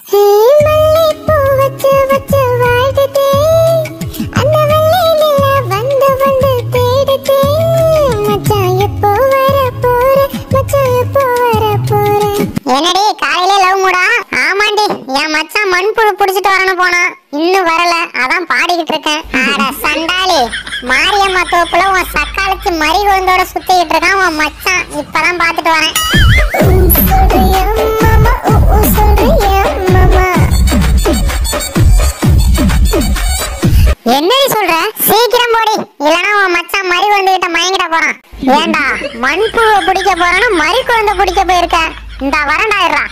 மல்லிப்பூ வச்சு வச்சு வாழ்த்துதே அந்த வெள்ளை நிலா வந்து வந்து தேடுதே மச்சான் எப்போ வர போற மச்சான் எப்போ வர போற என்னடி காலையில லவ் மூடா ஆமாண்டி என் மச்சான் மண்புழு புடிச்சிட்டு வரணும் போனா இன்னும் வரல அதான் பாடிக்கிட்டு இருக்கேன் அட சண்டாளி மாரியம்மா தோப்புல உன் சக்காலத்து மறி குழந்தோட சுத்திக்கிட்டு இருக்கான் உன் மச்சான் இப்பதான் பாத்துட்டு வரேன் சொல்றியா மாமா ஊ ஊ சொல்றியா மாமா என்னடி சொல்ற சீக்கிரம் போடி இல்லனா உன் மச்சான் மறி குழந்தைகிட்ட மயங்கிட போறான் ஏண்டா மண்புழுவை பிடிக்க போறானா மறி குழந்தை பிடிக்க போயிருக்க இந்த வரண்டாயிடுறா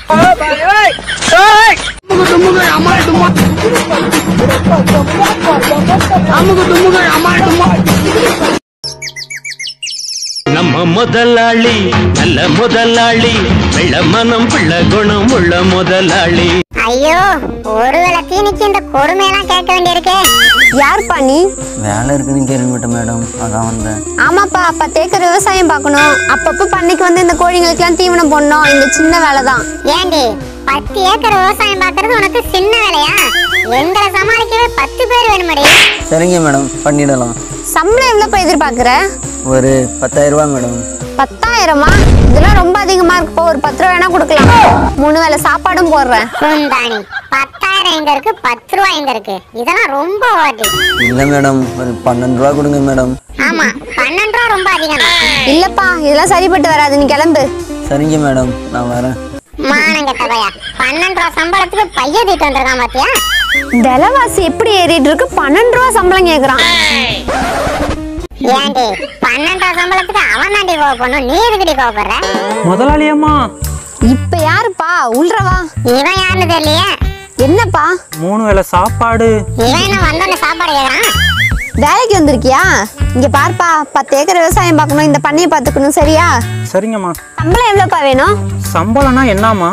நம்ம முதலாளி நல்ல முதலாளி வெள்ள மனம் பிள்ள குணம் உள்ள முதலாளி ஐயோ ஒருவேளை தீனிக்கு இந்த கொடுமையெல்லாம் கேட்க வேண்டியிருக்கே யார்ப்பா நீ வேலை இருக்குன்னு கேள்விப்பட்டேன் மேடம் அதான் வந்தேன் ஆமாப்பா பத்து ஏக்கர் விவசாயம் பார்க்கணும் அப்பப்போ பண்ணைக்கு வந்து இந்த கோழிங்களுக்கெல்லாம் தீவனம் போடணும் இந்த சின்ன வேலை தான் ஏண்டி பத்து ஏக்கர் விவசாயம் பார்க்கறது உனக்கு சின்ன வேலையா எங்களை சமாளிக்கவே பத்து பேர் வேணுமடி சரிங்க மேடம் பண்ணிடலாம் சம்பளம் எவ்வளோப்பா எதிர்பார்க்குற ஒரு பத்தாயிரம் ரூபாய் மேடம் பத்தாயிரமா இதெல்லாம் ரொம்ப அதிகமா இருக்குப்பா ஒரு பத்து ரூபா வேணா கொடுக்கலாம் மூணு வேளை சாப்பாடும் போடுறேன் குந்தாணி பத்தாயிரம் எங்க இருக்கு பத்து ரூபா எங்க இருக்கு இதெல்லாம் ரொம்ப ஓட்டி இல்லை மேடம் ஒரு பன்னெண்டு ரூபா கொடுங்க மேடம் ஆமா பன்னெண்டு ரூபா ரொம்ப அதிகம் இல்லப்பா இதெல்லாம் சரிப்பட்டு வராது நீ கிளம்பு சரிங்க மேடம் நான் வரேன் மானங்கெட்ட பையா பன்னெண்டு ரூபா சம்பளத்துக்கு பைய தீட்டு வந்திருக்கான் பாத்தியா விலைவாசி எப்படி ஏறிட்டு இருக்கு பன்னெண்டு ரூபா சம்பளம் கேக்குறான் ஏண்டி பன்னெண்டு ரூபா சம்பளத்துக்கு அவன் தாண்டி கோவப்படணும் நீ எதுக்கடி கோவப்படுற முதலாளியம்மா இப்ப யாருப்பா உள்றவா இவன் யாருன்னு தெரியலையே என்னப்பா மூணு வேளை சாப்பாடு இவன் என்ன வந்தோடனே சாப்பாடு கேக்குறான் வேலைக்கு வந்திருக்கியா இங்க பார்ப்பா பத்து ஏக்கர் விவசாயம் பார்க்கணும் இந்த பண்ணையை பார்த்துக்கணும் சரியா சரிங்கம்மா சம்பளம் எவ்வளோப்பா வேணும் சம்பளம்னா என்னம்மா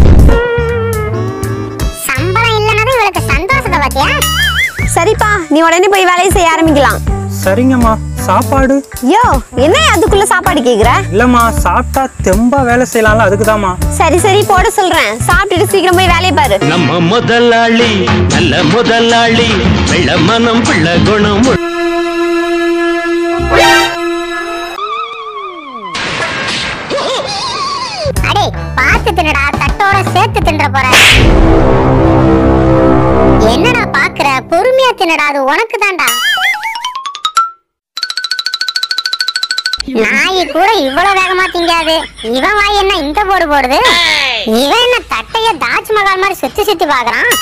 சம்பளம் இல்லைன்னதும் இவளுக்கு சந்தோஷத்தை பாத்தியா சரிப்பா நீ உடனே போய் வேலையை செய்ய ஆரம்பிக்கலாம் சரிங்கம்மா சாப்பாடு யோ என்ன அதுக்குள்ள சாப்பாடு கேக்குற இல்லம்மா சாப்பிட்டா தெம்பா வேலை செய்யலாம்ல அதுக்குதாம்மா சரி சரி போட சொல்றேன் சாப்பிட்டுட்டு சீக்கிரம் போய் வேலையை பாரு நம்ம முதலாளி நல்ல முதலாளி வெள்ள மனம் பிள்ள குணம் உள்ள அடே பார்த்து தின்னுடா தட்டோட சேர்த்து தின்ற போற என்னடா பாக்குற பொறுமையா தின்னுடா அது உனக்கு தான்டா நாய் கூட இவ்வளவு வேகமா திங்காது இவன் வாய் என்ன இந்த போடு போடுது இவன் என்ன தட்டைய தாஜ்மஹால் மாதிரி சுத்தி சுத்தி பாக்குறான்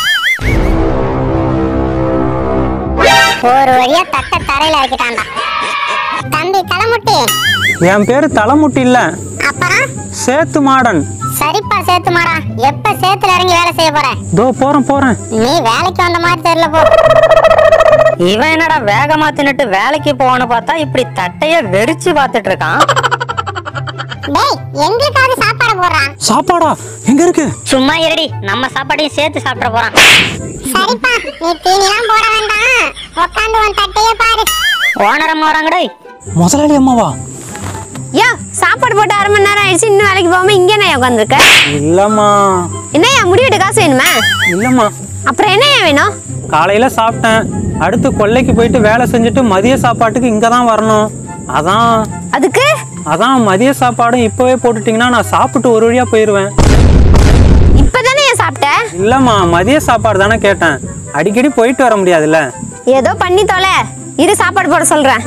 ஒரு வழியா தட்டை தரையில வைக்கிட்டான்டா தம்பி தலைமுட்டி என் பேரு தலைமுட்டி இல்ல அப்புறம் சேத்து மாடன் சரிப்பா சேத்து மாடா எப்ப சேத்துல இறங்கி வேலை செய்ய போற தோ போறேன் போறேன் நீ வேலைக்கு வந்த மாதிரி தெரியல போ இவன் என்னடா வேகமா தின்னுட்டு வேலைக்கு போவான்னு பார்த்தா இப்படி தட்டைய வெறிச்சு பார்த்துட்டு இருக்கான் டேய் எங்களுக்காவது சாப்பாடு போடுறான் சாப்பாடா எங்க இருக்கு சும்மா இருடி நம்ம சாப்பாட்டையும் சேர்த்து சாப்பிட போறான் சரிப்பா நீ தீனிலாம் போட வேண்டாம் உட்காந்து உன் தட்டைய பாரு ஓனரம் வராங்கடே முதலாளி அம்மாவா யோ சாப்பாடு போட்டு அரை மணி நேரம் ஆயிடுச்சு இன்னும் வேலைக்கு போகாம இங்கே நான் உட்காந்துருக்க இல்லம்மா என்னய்யா முடிவெட்டு காசு வேணுமா இல்லம்மா அப்புறம் என்னய்யா வேணும் காலையில சாப்பிட்டேன் அடுத்து கொல்லைக்கு போயிட்டு வேலை செஞ்சுட்டு மதிய சாப்பாட்டுக்கு இங்க தான் வரணும் அதான் அதுக்கு அதான் மதிய சாப்பாடும் இப்பவே போட்டுட்டீங்கன்னா நான் சாப்பிட்டு ஒரு வழியா போயிருவேன் இப்பதானே ஏன் சாப்பிட்ட இல்லம்மா மதிய சாப்பாடு தானே கேட்டேன் அடிக்கடி போயிட்டு வர முடியாதுல்ல ஏதோ பண்ணி தொலை இரு சாப்பாடு போட சொல்றேன்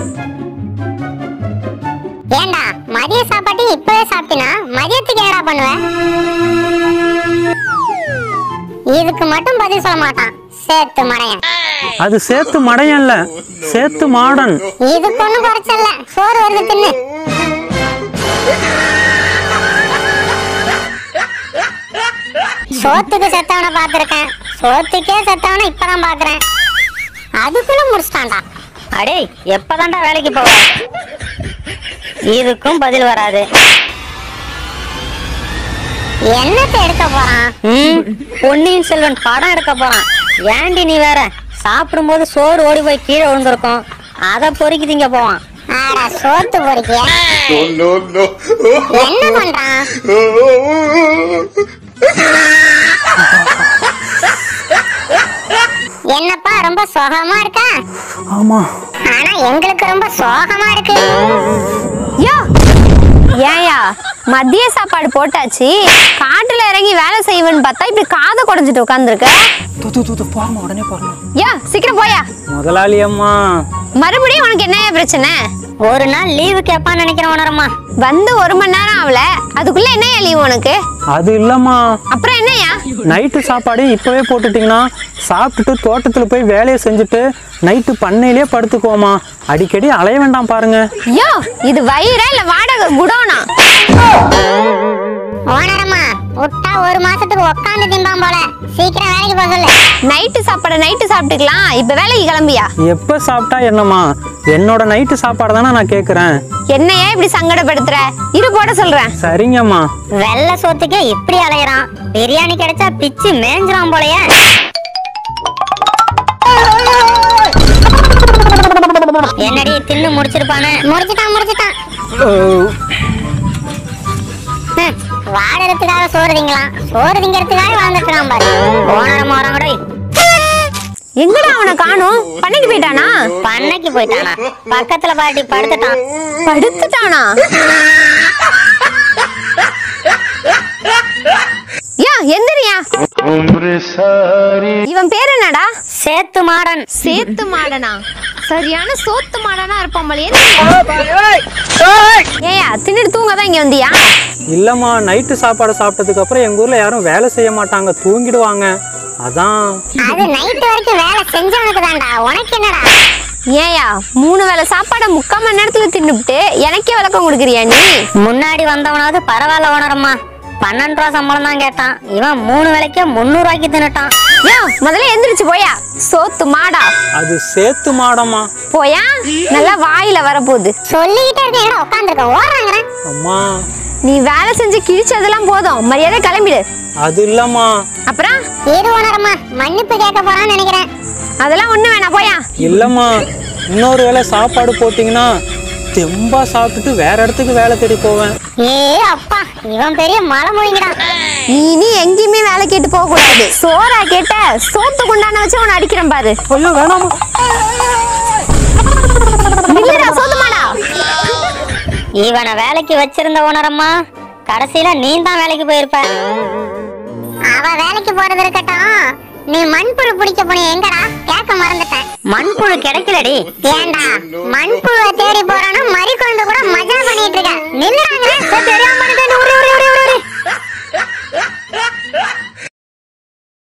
ஏண்டா மதிய சாப்பாட்டு இப்பவே சாப்பிட்டினா மதியத்துக்கு என்னடா பண்ணுவ இதுக்கு மட்டும் பதில் சொல்ல மாட்டான் சேத்து மடையன் அது சேத்து மடையன் இல்ல சேத்து மாடன் இதுக்கு ஒண்ணும் குறைச்சல்ல சோறு வருது தின்னு சோத்துக்கு செத்தவனை பார்த்திருக்கேன் சோத்துக்கே செத்தவனை இப்பதான் பாக்குறேன் அதுக்குள்ள முடிச்சிட்டான்டா அடே எப்பதான்டா வேலைக்கு போவ இதுக்கும் பதில் வராது என்னத்தை எடுக்க போறான் ம் பொன்னியின் செல்வன் படம் எடுக்க போறான் ஏண்டி நீ வேற சாப்பிடும்போது சோறு ஓடி போய் கீழே விழுந்திருக்கும் அதை பொறுக்கி திங்க போவான் ஆட சோத்து பொறுக்கிய என்ன பண்றான் என்னப்பா ரொம்ப சோகமா இருக்கா ஆமா ஆனா எங்களுக்கு ரொம்ப சோகமா இருக்கு யோ ஏயா மதிய சாப்பாடு போட்டாச்சு காட்டுல இறங்கி வேலை செய்வேன்னு பார்த்தா இப்படி காதை குடைஞ்சிட்டு உட்காந்துருக்க தூ தூ தூ, தூ போறமா உடனே போறமா யா சீக்கிரம் போயா முதலாளி அம்மா மறுபடியும் உனக்கு என்ன பிரச்சனை ஒரு நாள் லீவு கேட்பான்னு நினைக்கிறேன் உணரம்மா வந்து ஒரு மணி நேரம் ஆகல அதுக்குள்ள என்னையா லீவ் உனக்கு அது இல்லம்மா அப்புறம் என்னையா நைட்டு சாப்பாடு இப்போவே போட்டுட்டிங்கன்னா சாப்பிட்டுட்டு தோட்டத்தில் போய் வேலையை செஞ்சுட்டு நைட்டு பண்ணையிலே படுத்துக்குவோமா அடிக்கடி அலைய வேண்டாம் பாருங்க யோ இது வயிறா இல்ல வாடகை குடோனா ஓனரம்மா விட்டா ஒரு மாசத்துக்கு உட்காந்து திம்பான் போல சீக்கிரம் வேலைக்கு போக சொல்லு நைட்டு சாப்பாடு நைட்டு சாப்பிட்டுக்கலாம் இப்ப வேலைக்கு கிளம்பியா எப்போ சாப்பிட்டா என்னம்மா என்னோட நைட்டு சாப்பாடு தானே நான் கேட்குறேன் என்னையா இப்படி சங்கடப்படுத்துற இரு போட சொல்றேன் சரிங்கம்மா வெள்ளை சோத்துக்கே இப்படி அலையறான் பிரியாணி கிடைச்சா பிச்சு மேஞ்சிரான் போலயே என்னடி தின்னு முடிச்சிருப்பானு முடிச்சுட்டான் முடிச்சுட்டான் ஹம், வாடறதுக்காக சோறு திங்கலாம் சோறு திங்கிறதுக்காக வாழ்ந்துட்டுறான் பாரு ஓனரம்மா வராங்கடோய் எங்கடா அவனை காணும் பண்ணைக்கு போயிட்டானா பண்ணைக்கு போயிட்டானா பக்கத்துல பாட்டி படுத்துட்டான் படுத்துட்டானா யா எந்திரியா இவன் பேர் என்னடா சேத்து மாடன் சேத்து மாடனா சரியான சோத்து மாடனா இருப்பான் போலயே ஏயா தின்னுட்டு தூங்க தான் இங்க வந்தியா இல்லைம்மா நைட்டு சாப்பாடு சாப்பிட்டதுக்கு அப்புறம் எங்கள் ஊரில் யாரும் வேலை செய்ய மாட்டாங்க தூங்கிடுவாங்க அதான் அது நைட் வரைக்கும் வேலை செஞ்சவனுக்கு தான்டா உனக்கு என்னடா ஏயா மூணு வேளை சாப்பாடை முக்கால் மணி நேரத்துல தின்னுபிட்டு எனக்கே விளக்கம் கொடுக்குறியா நீ முன்னாடி வந்தவனாவது பரவாயில்ல ஓனரம்மா பன்னெண்டு ரூபா சம்பளம் தான் கேட்டான் இவன் மூணு வேலைக்கே முந்நூறு ரூபாய்க்கு தின்னுட்டான் யோ முதல்ல எந்திரிச்சு போயா சோத்து மாடா அது சேத்து மாடம்மா போயா நல்லா வாயில வரப்போகுது சொல்லிக்கிட்டே இருக்க என்னடா உட்காந்துருக்க ஓடுறாங்க அம்மா நீ வேலை செஞ்சு கிழிச்சதெல்லாம் போதும் மரியாதை கிளம்பிடு அது இல்லைம்மா அப்புறம் இது ஓனரம்மா மன்னிப்பு கேட்க போறான்னு நினைக்கிறேன் அதெல்லாம் ஒண்ணு வேணாம் போயா இல்லைம்மா இன்னொரு வேளை சாப்பாடு போட்டிங்கன்னா தெம்பா சாப்பிட்டுட்டு வேற இடத்துக்கு வேலை தேடி போவேன் ஏ அப்பா இவன் பெரிய மலை மொழிங்கிறான் நீ நீ எங்கேயுமே வேலை கேட்டு போக கூடாது சோறா கேட்ட சோத்து குண்டான வச்சு உன்னை அடிக்கிறேன் பாரு ஐயோ வேணாமா நில்லுடா சோத்து மாடா இவனை வேலைக்கு வச்சிருந்த ஓனரம்மா கடைசியில நீ தான் வேலைக்கு போயிருப்ப அவ வேலைக்கு போறது இருக்கட்டும் நீ மண்புழு பிடிக்க போனிய எங்கடா கேட்க மறந்துட்டேன் மண்புழு கிடைக்கலடி ஏண்டா மண்புழுவை தேடி போறானு மறி கொண்டு கூட மஜா பண்ணிட்டு இருக்க நில்லுறாங்க தெரியாம பண்ணிட்டேன், உரு, உரு.